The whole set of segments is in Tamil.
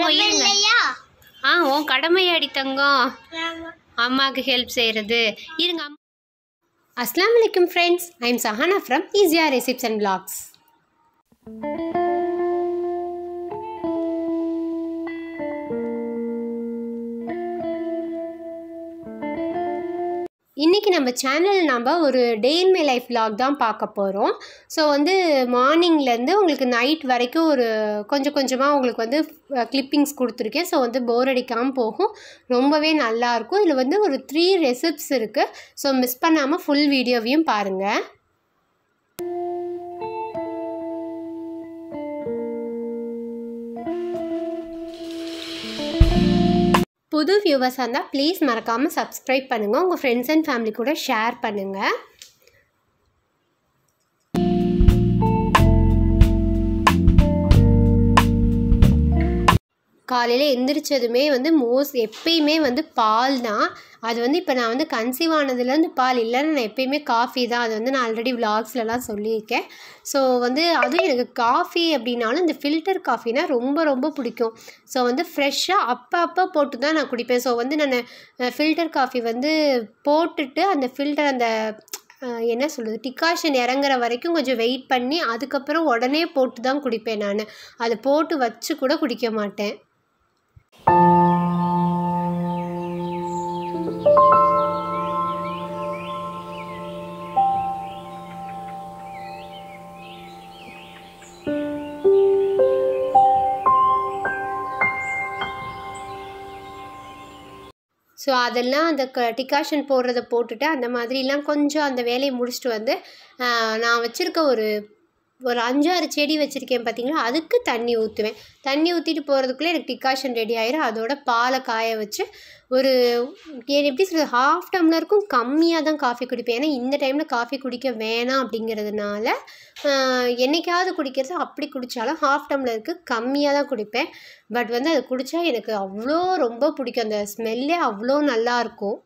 தங்கம் இருங்க இல்லையா ஆ உன் கடமையாடி தங்கம் அம்மாவுக்கு ஹெல்ப் செய்கிறது இருங்க அம்மா அஸ்லாம் வலைக்கம் friends I am Sahana from ஈஸியா ரெசிப்ஸ் அண்ட் பிளாக்ஸ் இன்றைக்கி நம்ம சேனல் நம்ம ஒரு day in my life vlog தான் பார்க்க போகிறோம் ஸோ வந்து மார்னிங்லேருந்து உங்களுக்கு நைட் வரைக்கும் ஒரு கொஞ்சம் கொஞ்சமாக உங்களுக்கு வந்து கிளிப்பிங்ஸ் கொடுத்துருக்கேன் ஸோ வந்து போர் அடிக்காமல் போகும் ரொம்பவே நல்லாயிருக்கும் இதில் வந்து ஒரு த்ரீ ரெசிப்ஸ் இருக்குது ஸோ மிஸ் பண்ணாமல் ஃபுல் வீடியோவையும் பாருங்கள் புது வியூவர்ஸாக இருந்தால் ப்ளீஸ் மறக்காமல் சப்ஸ்கிரைப் பண்ணுங்கள் உங்கள் ஃப்ரெண்ட்ஸ் அண்ட் ஃபேமிலி கூட ஷேர் பண்ணுங்கள் காலையில் எந்திரிச்சதுமே வந்து மோஸ்ட் எப்பயுமே வந்து பால் தான் அது வந்து இப்போ நான் வந்து கன்சீவ் ஆனதுலேருந்து பால் இல்லைன்னு நான் எப்பயுமே காஃபி தான் அது வந்து நான் ஆல்ரெடி விலாக்ஸ்லலாம் சொல்லியிருக்கேன் ஸோ வந்து அதுவும் எனக்கு காஃபி அப்படின்னாலும் இந்த ஃபில்டர் காஃபினா ரொம்ப ரொம்ப பிடிக்கும் ஸோ வந்து ஃப்ரெஷ்ஷாக அப்போ அப்போ போட்டு தான் நான் குடிப்பேன் ஸோ வந்து நான் ஃபில்டர் காஃபி வந்து போட்டுட்டு அந்த ஃபில்டர் அந்த அஹ், என்ன சொல்கிறது டிகாஷன் இறங்குற வரைக்கும் கொஞ்சம் வெயிட் பண்ணி அதுக்கப்புறம் உடனே போட்டு தான் குடிப்பேன் நான் அதை போட்டு வச்சு கூட குடிக்க மாட்டேன் ஸோ அதெல்லாம் அந்த க டிகாஷன் போடுறத போட்டுட்டு அந்த மாதிரிலாம் கொஞ்சம் அந்த வேலையை முடிச்சுட்டு வந்து ஆஹ், நான் வச்சுருக்க ஒரு ஒரு அஞ்சாறு செடி வச்சுருக்கேன் பார்த்தீங்களா அதுக்கு தண்ணி ஊற்றுவேன் தண்ணி ஊற்றிட்டு போகிறதுக்குள்ளே எனக்கு டிகாஷன் ரெடி ஆயிரும் அதோட பாலை காய வச்சு ஒரு ஏ- எப்படி சொல்கிறது ஹாஃப் டம்ளருக்கும் கம்மியாக தான் காஃபி குடிப்பேன் ஏன்னா இந்த டைமில் காஃபி குடிக்க வேணாம் அப்படிங்கிறதுனால ஆஹ், என்னைக்காவது குடிக்கிறது அப்படி குடித்தாலும் ஹாஃப் டம்ளருக்கு கம்மியாக தான் குடிப்பேன் பட் வந்து அது குடித்தா எனக்கு அவ்வளோ ரொம்ப பிடிக்கும் அந்த ஸ்மெல்லே அவ்வளோ நல்லா இருக்கும்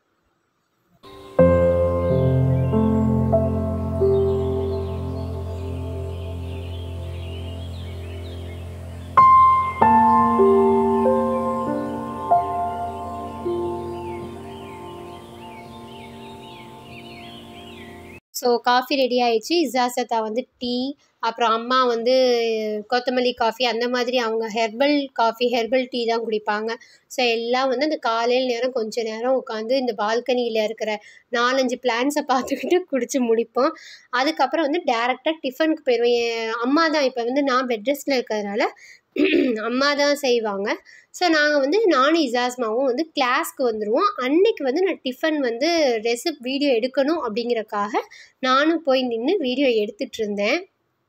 ஸோ காஃபி ரெடி ஆயிடுச்சு இசாசத்தா வந்து டீ அப்புறம் அம்மா வந்து கொத்தமல்லி காஃபி அந்த மாதிரி அவங்க ஹெர்பல் காஃபி ஹெர்பல் டீ தான் குடிப்பாங்க ஸோ எல்லாம் வந்து அந்த காலையில் நேரம் கொஞ்ச நேரம் உட்காந்து இந்த பால்கனியில் இருக்கிற நாலஞ்சு பிளான்ஸை பார்த்துக்கிட்டு குடிச்சு முடிப்போம் அதுக்கப்புறம் வந்து டேரெக்டாக டிஃபனுக்கு போயிடுவோம் என் அம்மா தான் இப்போ வந்து நான் பெட் ரெஸ்ட்டில் இருக்கிறதுனால அம்மா தான் செய்வாங்க ஸோ நாங்கள் வந்து நானும் இசாஸ்மாவும் வந்து கிளாஸ்க்கு வந்துடுவோம் அன்னைக்கு வந்து நான் டிஃபன் வந்து ரெசிப் வீடியோ எடுக்கணும் அப்படிங்கறக்காக நானும் போய் நின்று வீடியோ எடுத்துட்டு இருந்தேன்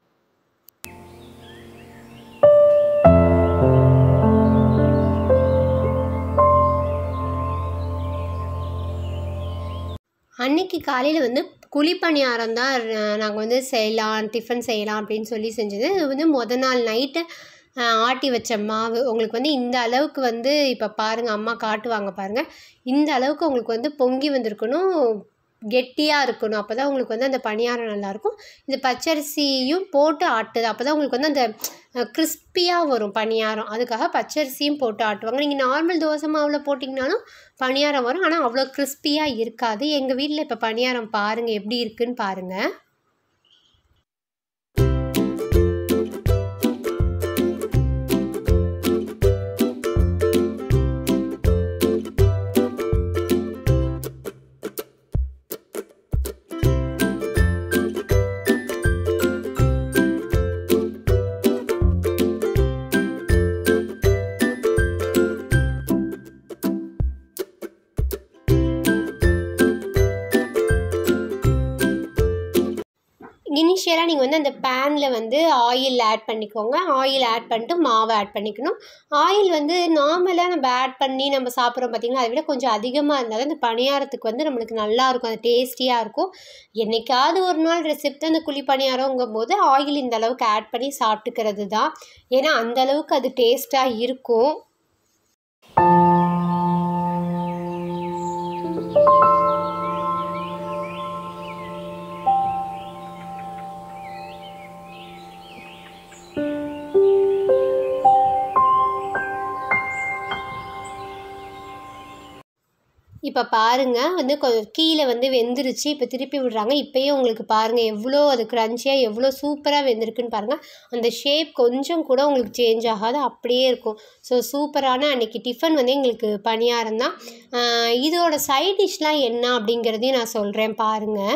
அன்னைக்கு காலையில் வந்து குழிப்பணியாரம் தான் நாங்கள் வந்து செய்யலாம் டிஃபன் செய்யலாம் அப்படின்னு சொல்லி செஞ்சது இது வந்து முத நாள் நைட்டு ஆட்டி வச்ச மாவு உங்களுக்கு வந்து இந்த அளவுக்கு வந்து இப்போ பாருங்கள் அம்மா காட்டுவாங்க பாருங்கள் இந்த அளவுக்கு உங்களுக்கு வந்து பொங்கி வந்திருக்கணும் கெட்டியாக இருக்கணும் அப்போ தான் உங்களுக்கு வந்து அந்த பணியாரம் நல்லாயிருக்கும் இந்த பச்சரிசியும் போட்டு ஆட்டுது அப்போ தான் உங்களுக்கு வந்து அந்த கிறிஸ்பியாக வரும் பணியாரம் அதுக்காக பச்சரிசியும் போட்டு ஆட்டுவாங்க நீங்கள் நார்மல் தோசை மாவில் போட்டிங்கனாலும் பணியாரம் வரும் ஆனால் அவ்வளோ கிறிஸ்பியாக இருக்காது எங்கள் வீட்டில் இப்போ பணியாரம் பாருங்கள் எப்படி இருக்குன்னு பாருங்கள் இனிஷியலாக நீங்கள் வந்து அந்த பேனில் வந்து ஆயில் ஆட் பண்ணிக்கோங்க ஆயில் ஆட் பண்ணிட்டு மாவை ஆட் பண்ணிக்கணும் ஆயில் வந்து நார்மலாக நம்ம ஆட் பண்ணி நம்ம சாப்பிட்றோம் பார்த்தீங்கன்னா அதை விட கொஞ்சம் அதிகமாக இருந்தாலும் அந்த பணியாரத்துக்கு வந்து நம்மளுக்கு நல்லா இருக்கும் அது டேஸ்டியாக இருக்கும் என்னைக்காவது ஒரு நாள் ரெசிப்ட் அந்த குழி பணியாரங்கும் போது ஆயில் இந்த அளவுக்கு ஆட் பண்ணி சாப்பிட்டுக்கிறது தான் ஏன்னா அந்த அளவுக்கு அது டேஸ்ட்டாக இருக்கும் இப்போ பாருங்கள் வந்து கொஞ்சம் கீழே வந்து வெந்துருச்சு இப்போ திருப்பி விடுறாங்க இப்போயே உங்களுக்கு பாருங்கள் எவ்வளோ அது க்ரன்ச்சியாக எவ்வளோ சூப்பராக வெந்திருக்குன்னு பாருங்கள் அந்த ஷேப் கொஞ்சம் கூட உங்களுக்கு சேஞ்ச் ஆகாது அப்படியே இருக்கும் ஸோ சூப்பரான அன்றைக்கி டிஃபன் வந்து எங்களுக்கு பணியாரம் தான் ஆஹ் இதோட சைட் டிஷ்லாம் என்ன அப்படிங்கிறதையும் நான் சொல்கிறேன் பாருங்கள்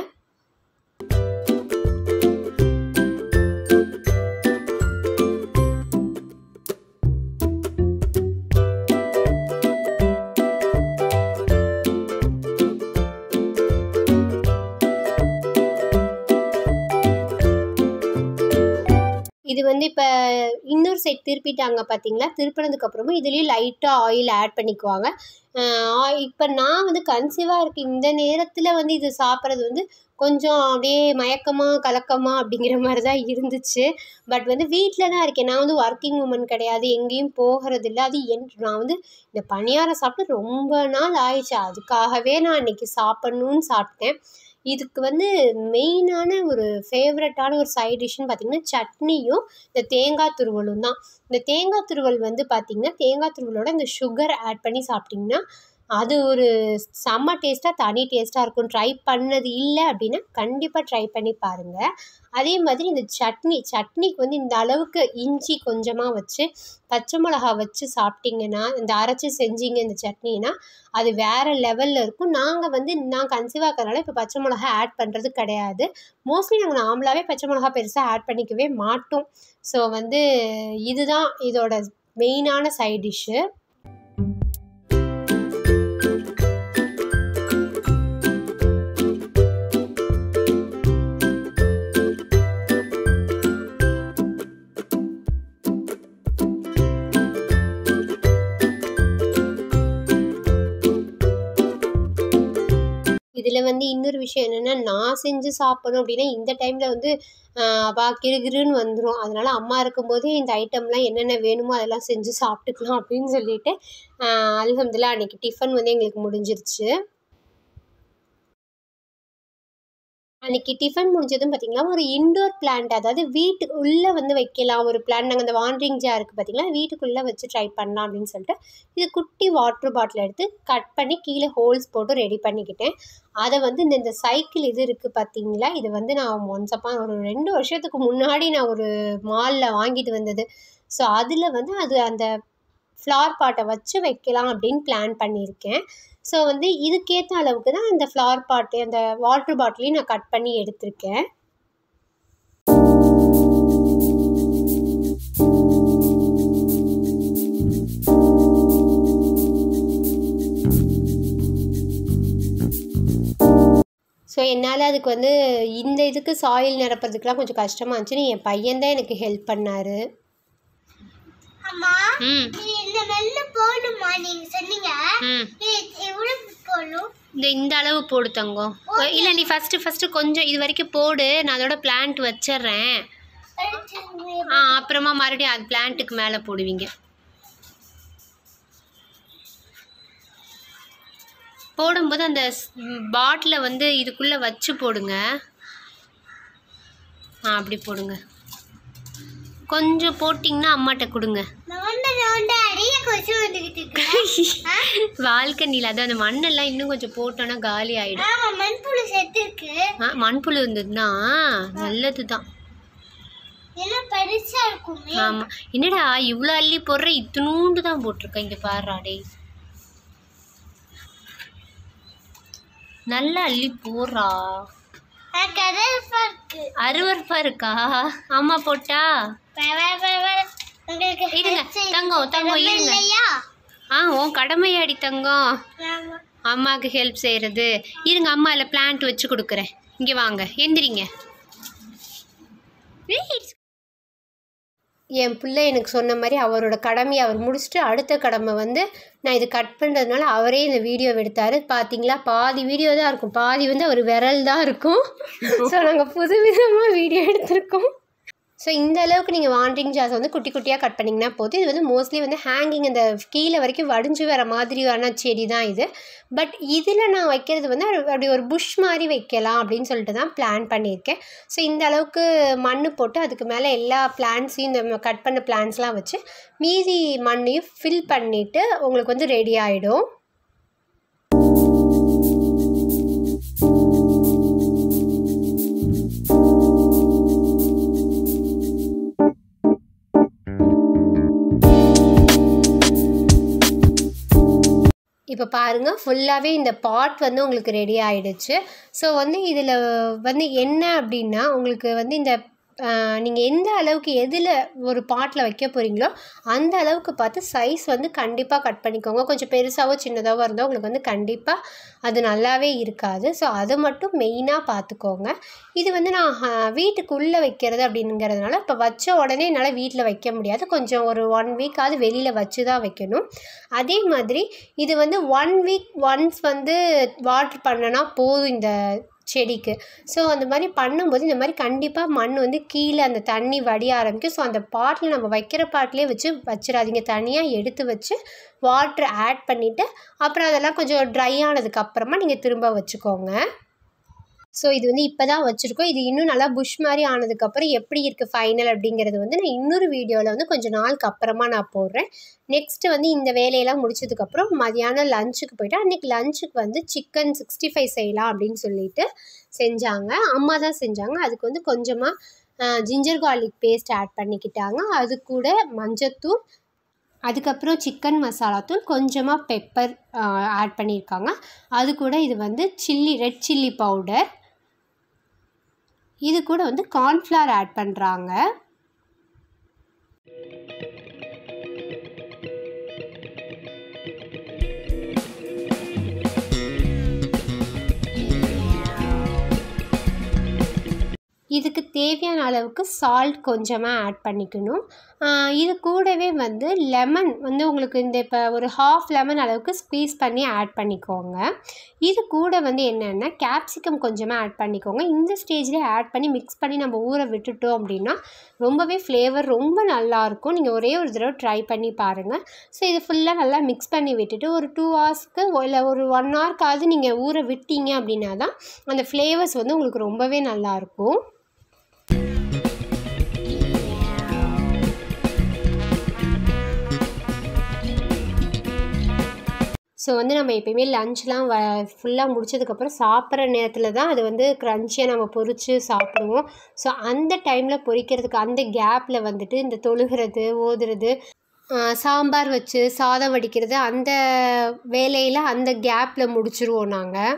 இது வந்து இப்போ இன்னொரு சைட் திருப்பிட்டாங்க பார்த்தீங்களா திருப்பினதுக்கு அப்புறமா இதுலேயும் லைட்டாக ஆயில் ஆட் பண்ணிக்குவாங்க இப்போ நான் வந்து கன்சீவாக இருக்க இந்த நேரத்தில் வந்து இது சாப்பிட்றது வந்து கொஞ்சம் அப்படியே மயக்கமாக கலக்கமாக அப்படிங்கிற மாதிரி தான் இருந்துச்சு பட் வந்து வீட்டில் தான் இருக்கேன் நான் வந்து ஒர்க்கிங் உமன் கிடையாது எங்கேயும் போகிறது இல்லை அது என் நான் வந்து இந்த பணியாரம் சாப்பிட்டு ரொம்ப நாள் ஆயிடுச்சு அதுக்காகவே நான் அன்றைக்கி சாப்பிட்ணுன்னு சாப்பிட்டேன் இதுக்கு வந்து மெயினான ஒரு ஃபேவரட்டான ஒரு சைட் டிஷ்ஷுன்னு பார்த்திங்கன்னா சட்னியும் இந்த தேங்காய் துருவலும் தான் இந்த தேங்காய் துருவல் வந்து பார்த்திங்கன்னா தேங்காய் துருவலோட இந்த சுகர் ஆட் பண்ணி சாப்பிட்டிங்கன்னா அது ஒரு செம்ம டேஸ்ட்டாக தனி டேஸ்ட்டாக இருக்கும் ட்ரை பண்ணது இல்லை அப்படின்னா கண்டிப்பாக ட்ரை பண்ணி பாருங்கள் அதே மாதிரி இந்த சட்னி சட்னிக்கு வந்து இந்த அளவுக்கு இஞ்சி கொஞ்சமாக வச்சு பச்சை மிளகா வச்சு சாப்பிட்டிங்கன்னா இந்த அரைச்சி செஞ்சீங்க இந்த சட்னினா அது வேறு லெவலில் இருக்கும் நாங்கள் வந்து நான் கன்சீவாக இருக்கிறதுனால இப்போ பச்சை மிளகா ஆட் பண்ணுறது கிடையாது மோஸ்ட்லி நாங்கள் நார்மலாகவே பச்சை மிளகா பெருசாக ஆட் பண்ணிக்கவே மாட்டோம் ஸோ வந்து இதுதான் இதோட மெயினான சைட் டிஷ்ஷு இதில் வந்து இன்னொரு விஷயம் என்னென்னா நான் செஞ்சு சாப்பிடணும் அப்படின்னா இந்த டைமில் வந்து வா கிறுகிறுன்னு வந்துடும் அதனால் அம்மா இருக்கும்போதே இந்த ஐட்டம்லாம் என்னென்ன வேணுமோ அதெல்லாம் செஞ்சு சாப்பிட்டுக்கலாம் அப்படின்னு சொல்லிட்டு அல்ஹம்துலில்லாஹ் அன்றைக்கி டிஃபன் வந்து எங்களுக்கு முடிஞ்சிருச்சு அன்றைக்கி டிஃபன் முடிஞ்சதும் பார்த்திங்கன்னா ஒரு இன்டோர் பிளான்ட் அதாவது வீட்டு உள்ளே வந்து வைக்கலாம் ஒரு பிளான்ட் நாங்கள் அந்த வாண்டரிங் ஜார் இருக்குது பார்த்திங்களா வீட்டுக்குள்ளே வச்சு ட்ரை பண்ணலாம் அப்படின்னு சொல்லிட்டு இது குட்டி வாட்ரு பாட்டில் எடுத்து கட் பண்ணி கீழே ஹோல்ஸ் போட்டு ரெடி பண்ணிக்கிட்டேன் அதை வந்து இந்த இந்த சைக்கிள் இது இருக்குது பார்த்தீங்களா இது வந்து நான் ஒன்ஸ் அப்பா ஒரு ரெண்டு வருஷத்துக்கு முன்னாடி நான் ஒரு மாலில் வாங்கிட்டு வந்தது ஸோ அதில் வந்து அது அந்த ஃப்ளார் பாட்டை வச்சு வைக்கலாம் அப்படின்னு பிளான் பண்ணியிருக்கேன் ஸோ வந்து இதுக்கேற்ற அளவுக்கு தான் அந்த ஃப்ளார் பாட்டு அந்த வாட்ரு பாட்டிலையும் நான் கட் பண்ணி எடுத்திருக்கேன் ஸோ என்னால் அதுக்கு வந்து இந்த இதுக்கு சாயில் நிரப்புறதுக்குலாம் கொஞ்சம் கஷ்டமாக இருந்துச்சுன்னு என் பையன் தான் எனக்கு ஹெல்ப் பண்ணார் அம்மா ம் இது இந்த நெல்லு போடுமா நீங்க சொன்னீங்க ம் இது எவ்வளவு போடணும் இந்த இந்த அளவு போடு தங்கம் இல்லை நீ ஃபஸ்ட்டு ஃபஸ்ட்டு கொஞ்சம் இது வரைக்கும் போடு நான் அதோட பிளான்ட் வச்சிடுறேன் எடுத்து ஆ அப்புறமா மறுபடியும் அது பிளான்ட்டுக்கு மேலே போடுவீங்க போடும்போது அந்த பாட்டிலை வந்து இதுக்குள்ளே வச்சு போடுங்க ஆ அப்படி போடுங்க கொஞ்சம் போட்டிங்கன்னா அம்மாட்ட கொடுங்க நோண்ட நோண்ட அடிய கொசு வந்துகிட்டு இருக்கு வாழ்க்கை நீல அது அந்த மண்ணெல்லாம் இன்னும் கொஞ்சம் போட்டோன்னா காலி ஆகிடும் ஆமா மண்புழு செத்து இருக்கு ஆ மண்புழு இருந்ததுன்னா நல்லது தான் என்ன பெருசா இருக்குமே ஆமாம் என்னடா இவ்வளோ அள்ளி போடுற இத்தினூண்டு தான் போட்டிருக்க இங்கே பாருடா டேய் நல்லா அள்ளி போடுறா எனக்கு கதர்ஃபா இருக்கு அருவருப்பா இருக்கா அம்மா போட்டா வர, வர, வர, வர. உங்களுக்கு இருங்க help செய்ய தங்கம் தங்கம் திறமை இருங்க இல்லையா ஆ உன் கடமையாடி தங்கம் ஆமா. அம்மாவுக்கு ஹெல்ப் செய்கிறது இருங்க அம்மா இல்லை பிளான்ட் வச்சு கொடுக்குறேன் இங்கே வாங்க எந்திரிங்க என் பிள்ளை எனக்கு சொன்ன மாதிரி அவரோட கடமையை அவர் முடிச்சுட்டு அடுத்த கடமை வந்து நான் இது கட் பண்ணுறதுனால அவரே இந்த வீடியோ எடுத்தார் பார்த்தீங்களா பாதி வீடியோ தான் இருக்கும் பாதி வந்து அவர் விரல் தான் இருக்கும் ஸோ நாங்கள் புது விதமாக வீடியோ எடுத்திருக்கோம் ஸோ இந்த அளவுக்கு நீங்கள் வாண்டரிங் ஜாஸ் வந்து குட்டி குட்டியாக கட் பண்ணிங்கன்னா போதும் இது வந்து மோஸ்ட்லி வந்து ஹேங்கிங் இந்த கீழே வரைக்கும் வடிஞ்சு வர மாதிரியான செடி தான் இது பட் இதில் நான் வைக்கிறது வந்து அது அப்படி ஒரு புஷ் மாதிரி வைக்கலாம் அப்படின்னு சொல்லிட்டு தான் பிளான் பண்ணியிருக்கேன் ஸோ இந்த அளவுக்கு மண் போட்டு அதுக்கு மேலே எல்லா பிளான்ஸையும் இந்த கட் பண்ண பிளான்ஸ்லாம் வச்சு மீதி மண்ணையும் ஃபில் பண்ணிவிட்டு உங்களுக்கு வந்து ரெடி ஆகிடும் இப்போ பாருங்கள் ஃபுல்லாகவே இந்த பாட் வந்து உங்களுக்கு ரெடி ஆயிடுச்சு ஸோ வந்து இதில் வந்து என்ன அப்படின்னா உங்களுக்கு வந்து இந்த நீங்கள் எந்த அளவுக்கு எதில் ஒரு பாட்டில் வைக்க போகிறீங்களோ அந்த அளவுக்கு பார்த்து சைஸ் வந்து கண்டிப்பாக கட் பண்ணிக்கோங்க கொஞ்சம் பெருசாவோ சின்னதாவோ இருந்தால் உங்களுக்கு வந்து கண்டிப்பாக அது நல்லாவே இருக்காது ஸோ அதை மட்டும் மெயினாக பார்த்துக்கோங்க இது வந்து நான் அஹ், வீட்டுக்குள்ளே வைக்கிறது அப்படிங்கிறதுனால இப்போ வச்ச உடனே என்னால் வீட்டில் வைக்க முடியாது கொஞ்சம் ஒரு ஒன் வீக்காவது வெளியில் வச்சு தான் வைக்கணும் அதே மாதிரி இது வந்து ஒன் வீக் ஒன்ஸ் வந்து வாட்டர் பண்ணனா போதும் இந்த செடிக்கு ஸோ அந்த மாதிரி பண்ணும்போது இந்த மாதிரி கண்டிப்பாக மண் வந்து கீழே அந்த தண்ணி வடிய ஆரம்பிக்கும் ஸோ அந்த பாட்டில் நம்ம வைக்கிற பாட்டிலே வச்சு வச்சிடாதீங்க தனியாக எடுத்து வச்சு வாட்ரு ஆட் பண்ணிவிட்டு அப்புறம் அதெல்லாம் கொஞ்சம் ட்ரை ஆனதுக்கு அப்புறமா நீங்கள் திரும்ப வச்சுக்கோங்க ஸோ இது வந்து இப்போ தான் வச்சுருக்கோம் இது இன்னும் நல்லா புஷ் மாதிரி ஆனதுக்கப்புறம் எப்படி இருக்குது ஃபைனல் அப்படிங்கிறது வந்து நான் இன்னொரு வீடியோவில் வந்து கொஞ்சம் நாளுக்கு அப்புறமா நான் போடுறேன் நெக்ஸ்ட்டு வந்து இந்த வேலையெல்லாம் முடிச்சதுக்கப்புறம் மதியானம் லஞ்சுக்கு போயிட்டு அன்றைக்கி லஞ்சுக்கு வந்து சிக்கன் சிக்ஸ்டி ஃபைவ் செய்யலாம் அப்படின்னு சொல்லிட்டு செஞ்சாங்க அம்மா தான் செஞ்சாங்க அதுக்கு வந்து கொஞ்சமாக ஜிஞ்சர் garlic பேஸ்ட் ஆட் பண்ணிக்கிட்டாங்க அது கூட மஞ்சத்தூள் அதுக்கப்புறம் சிக்கன் மசாலாத்தூள் கொஞ்சமாக பெப்பர் ஆட் பண்ணியிருக்காங்க அது கூட இது வந்து சில்லி ரெட் சில்லி பவுடர் இது கூட வந்து கார்ன்ஃப்ளவர் ஆட் பண்ணுறாங்க இதுக்கு தேவையான அளவுக்கு சால்ட் கொஞ்சமாக ஆட் பண்ணிக்கணும் ஆஹ் இது கூடவே வந்து லெமன் வந்து உங்களுக்கு இந்த இப்போ ஒரு ஹாஃப் லெமன் அளவுக்கு ஸ்க்வீஸ் பண்ணி ஆட் பண்ணிக்கோங்க இது கூட வந்து என்னென்னா கேப்சிகம் கொஞ்சமாக ஆட் பண்ணிக்கோங்க இந்த ஸ்டேஜ்லேயே ஆட் பண்ணி மிக்ஸ் பண்ணி நம்ம ஊற விட்டுட்டோம் அப்படின்னா ரொம்பவே ஃப்ளேவர் ரொம்ப நல்லாயிருக்கும் நீங்கள் ஒரே ஒரு தடவை ட்ரை பண்ணி பாருங்கள் ஸோ இது ஃபுல்லாக நல்லா மிக்ஸ் பண்ணி விட்டுட்டு ஒரு டூ ஹவர்ஸ்க்கு இல்லை ஒரு ஒன் ஹவர்க்காவது நீங்கள் ஊற விட்டீங்க அப்படின்னா தான் அந்த ஃப்ளேவர்ஸ் வந்து உங்களுக்கு ரொம்பவே நல்லாயிருக்கும் ஸோ வந்து நம்ம எப்பயுமே லஞ்ச்லாம் வ ஃபுல்லாக முடிச்சதுக்கப்புறம் சாப்பிட்ற நேரத்தில் தான் அது வந்து க்ரன்ச்சியாக நம்ம பொரித்து சாப்பிடுவோம் ஸோ அந்த டைமில் பொரிக்கிறதுக்கு அந்த கேப்பில் வந்துட்டு இந்த தொழுகிறது ஓதுறது ஆஹ் சாம்பார் வச்சு சாதம் வடிக்கிறது அந்த வேலையில் அந்த கேப்பில் முடிச்சிருவோம் நாங்கள்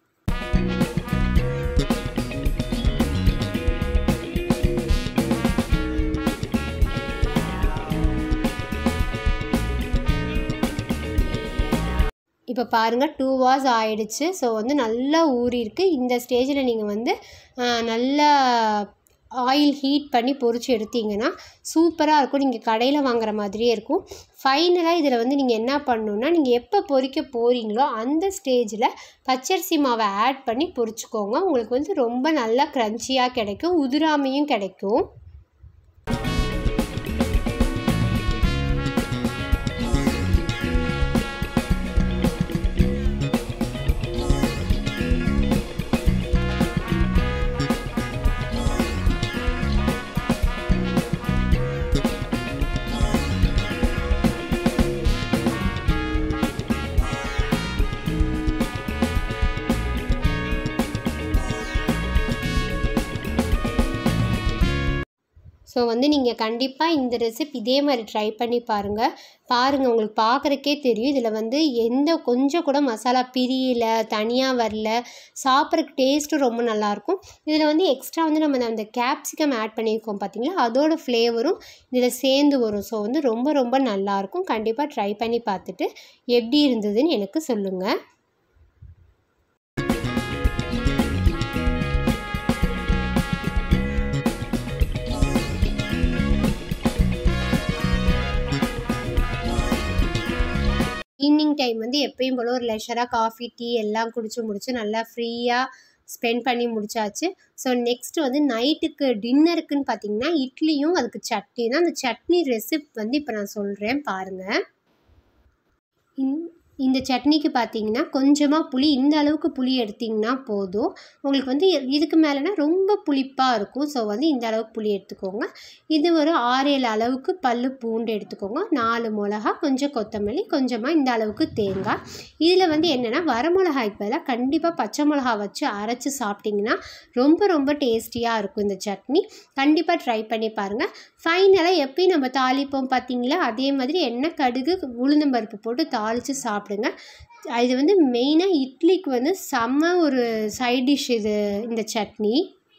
இப்போ பாருங்கள் டூ ஹவர்ஸ் ஆயிடுச்சு ஸோ வந்து நல்லா ஊறியிருக்கு இந்த ஸ்டேஜில் நீங்கள் வந்து ஆஹ், நல்லா ஆயில் ஹீட் பண்ணி பொரிச்சு எடுத்தீங்கன்னா சூப்பராக இருக்கும் நீங்கள் கடையில் வாங்குற மாதிரியே இருக்கும் ஃபைனலாக இதில் வந்து நீங்கள் என்ன பண்ணணுன்னா நீங்கள் எப்போ பொரிக்க போகிறீங்களோ அந்த ஸ்டேஜில் பச்சரிசி மாவை ஆட் பண்ணி பொரிச்சுக்கோங்க உங்களுக்கு வந்து ரொம்ப நல்லா க்ரன்ச்சியாக கிடைக்கும் உதிராமையும் கிடைக்கும் ஸோ வந்து நீங்கள் கண்டிப்பாக இந்த ரெசிபி இதே மாதிரி ட்ரை பண்ணி பாருங்கள் பாருங்கள் உங்களுக்கு பார்க்குறக்கே தெரியும் இதில் வந்து எந்த கொஞ்சம் கூட மசாலா பிரியல தனியாக வரல சாப்பிட்றக்கு டேஸ்ட்டும் ரொம்ப நல்லாயிருக்கும் இதில் வந்து எக்ஸ்ட்ரா வந்து நம்ம அந்த கேப்சிகம் ஆட் பண்ணியிருக்கோம் பார்த்தீங்களா அதோட ஃப்ளேவரும் இதில் சேர்ந்து வரும் ஸோ வந்து ரொம்ப ரொம்ப நல்லாயிருக்கும் கண்டிப்பாக ட்ரை பண்ணி பார்த்துட்டு எப்படி இருந்ததுன்னு எனக்கு சொல்லுங்கள் ஈவினிங் டைம் வந்து எப்பயும் போல் ஒரு லெஷராக காஃபி டீ எல்லாம் குடிச்சு முடிச்சு நல்லா ஃப்ரீயாக ஸ்பெண்ட் பண்ணி முடிச்சாச்சு ஸோ நெக்ஸ்ட் வந்து நைட்டுக்கு டின்னருக்குன்னு பார்த்தீங்கன்னா இட்லியும் அதுக்கு சட்னி தான் அந்த சட்னி ரெசிப் வந்து இப்போ நான் சொல்கிறேன் பாருங்கள் இந்- இந்த சட்னிக்கு பார்த்தீங்கன்னா கொஞ்சமாக புளி இந்த அளவுக்கு புளி எடுத்திங்கன்னா போதும் உங்களுக்கு வந்து இதுக்கு மேலேனா ரொம்ப புளிப்பாக இருக்கும் ஸோ வந்து இந்த அளவுக்கு புளி எடுத்துக்கோங்க இது ஒரு ஆறு ஏழு அளவுக்கு பல்லு பூண்டு எடுத்துக்கோங்க நாலு மிளகா கொஞ்சம் கொத்தமல்லி கொஞ்சமாக இந்த அளவுக்கு தேங்காய் இதில் வந்து என்னென்னா வரமிளகாய்க்கு பதிலாக கண்டிப்பாக பச்சை மிளகா வச்சு அரைச்சி சாப்பிட்டிங்கன்னா ரொம்ப ரொம்ப டேஸ்டியாக இருக்கும் இந்த சட்னி கண்டிப்பாக ட்ரை பண்ணி பாருங்கள் ஃபைனலாக எப்பயும் நம்ம தாளிப்போம் பார்த்தீங்களா அதே மாதிரி எண்ணெய் கடுகு உளுந்தம்பருப்பு போட்டு தாளித்து சாப்பிடுங்க இது வந்து மெயினாக இட்லிக்கு வந்து செம்ம ஒரு சைட் டிஷ் இது இந்த சட்னி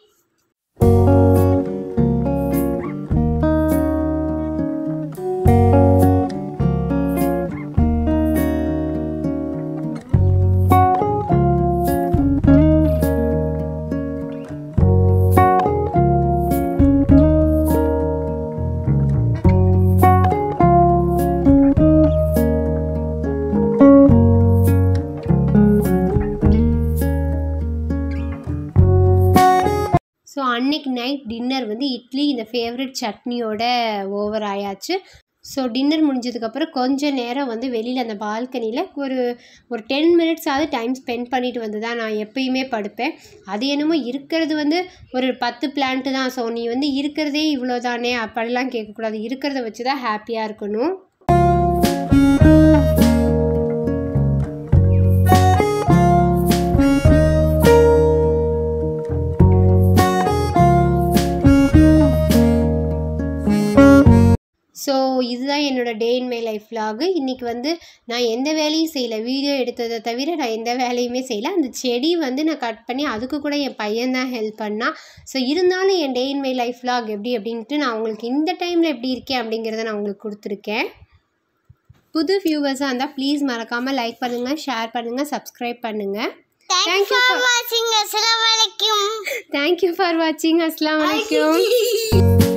ஸோ அன்னைக்கு நைட் டின்னர் வந்து இட்லி இந்த ஃபேவரட் சட்னியோட ஓவர் ஆயாச்சு ஸோ டின்னர் முடிஞ்சதுக்கப்புறம் கொஞ்ச நேரம் வந்து வெளியில் அந்த பால்கனியில் ஒரு ஒரு டென் மினிட்ஸாவது டைம் ஸ்பெண்ட் பண்ணிட்டு வந்து தான் நான் எப்பயுமே படுப்பேன் அது என்னமோ இருக்கிறது வந்து ஒரு பத்து பிளான்ட்டு தான் ஸோ நீ வந்து இருக்கிறதே இவ்வளோ தானே அப்படிலாம் கேட்கக்கூடாது இருக்கிறத வச்சு தான் ஹாப்பியாக இருக்கணும் ஸோ இதுதான் என்னோட day in my life vlog இன்றைக்கி வந்து நான் எந்த வேலையும் செய்யலை வீடியோ எடுத்ததை தவிர நான் எந்த வேலையுமே செய்யலை அந்த செடி வந்து நான் கட் பண்ணி அதுக்கு கூட என் பையன் தான் ஹெல்ப் பண்ணான் ஸோ இருந்தாலும் என் day in my life vlog எப்படி அப்படின்ட்டு நான் உங்களுக்கு இந்த டைமில் எப்படி இருக்கேன் அப்படிங்கிறத நான் உங்களுக்கு கொடுத்துருக்கேன் புது வியூவர்ஸாக இருந்தால் ப்ளீஸ் மறக்காமல் லைக் பண்ணுங்கள் ஷேர் பண்ணுங்கள் சப்ஸ்கிரைப் பண்ணுங்கள் தேங்க்ஸ் ஃபார் வாட்சிங் அஸ்ஸலாமு அலைக்கும் தேங்க்யூ ஃபார் வாட்சிங் அஸ்லாம் வலைக்கம்